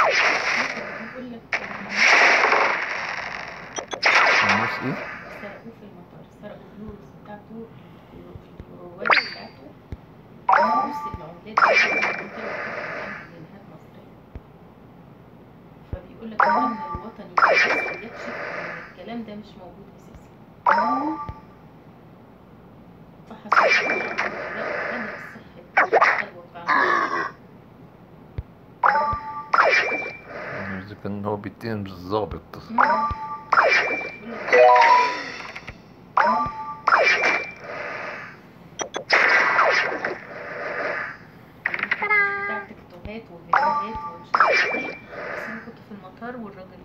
بيقول لك الناس ايه؟ سرقوه في المطار سرقوا الفلوس بتاعته الرواد بتاعته فلوس العملات بتاعته جنيهات مصرية فبيقول لك الأمن الوطني بيكشف يكشف إن الكلام ده مش موجود أساسا فحصل لقوا أمن الصحة الوقع اذا كان هو بيتهم بالظابط بتاع تيكتوكات وفيديوهات ومش عارف ايه بس انا كنت في المطار والراجل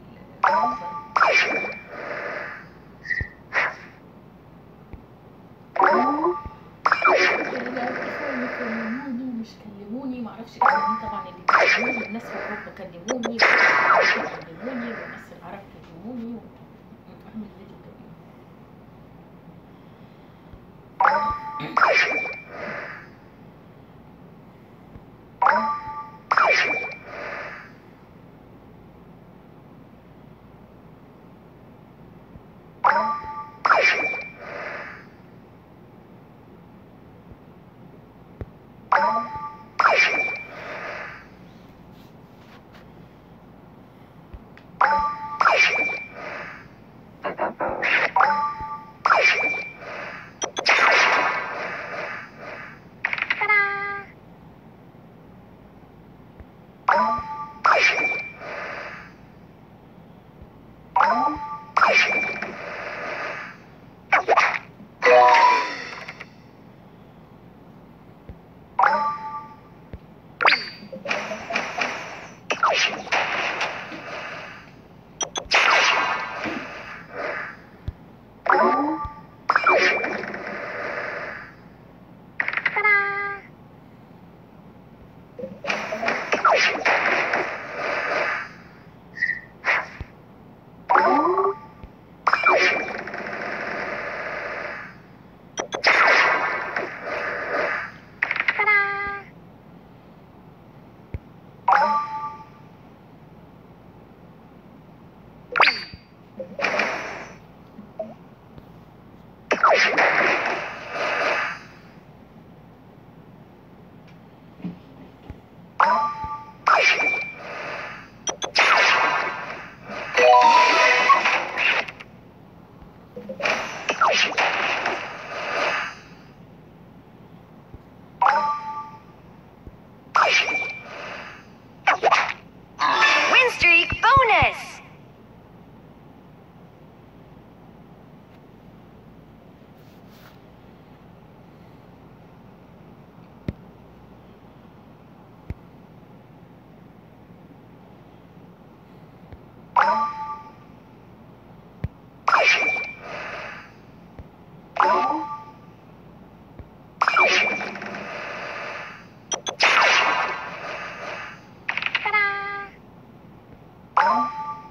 كلموني ومش كلموني معرفش اسمهم طبعا اللي كلموني الناس في اوروبا كلموني كلموني والناس العرب كلموني اعمل فيديو جميل Win streak bonus! Ta-da!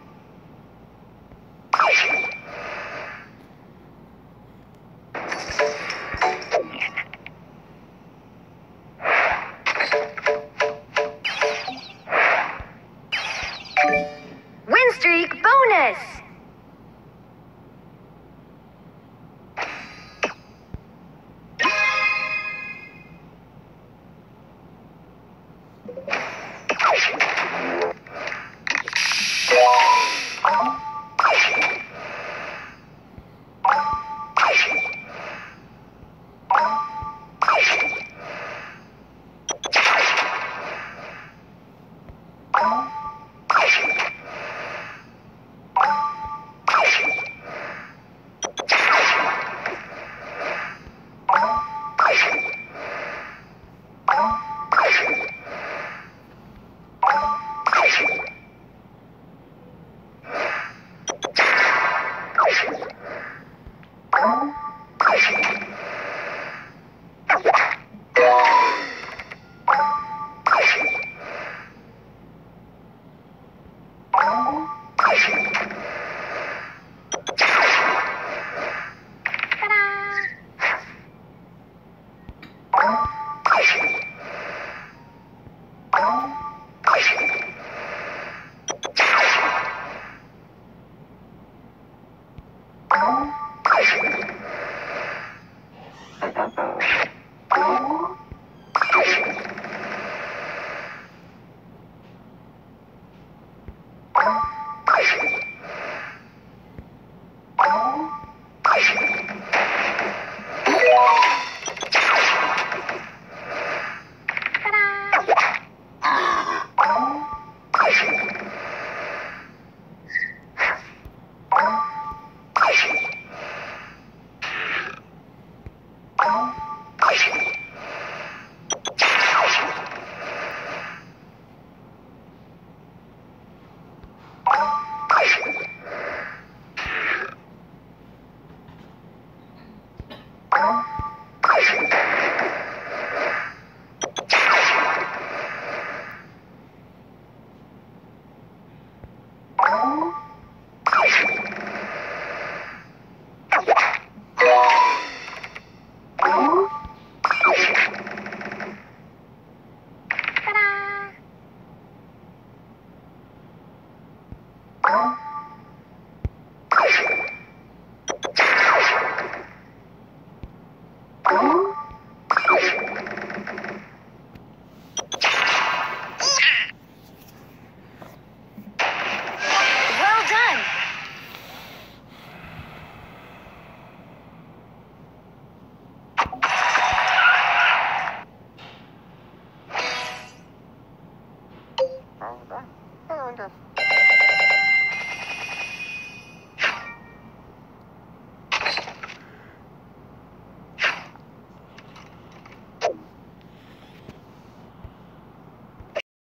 Well done. Oh,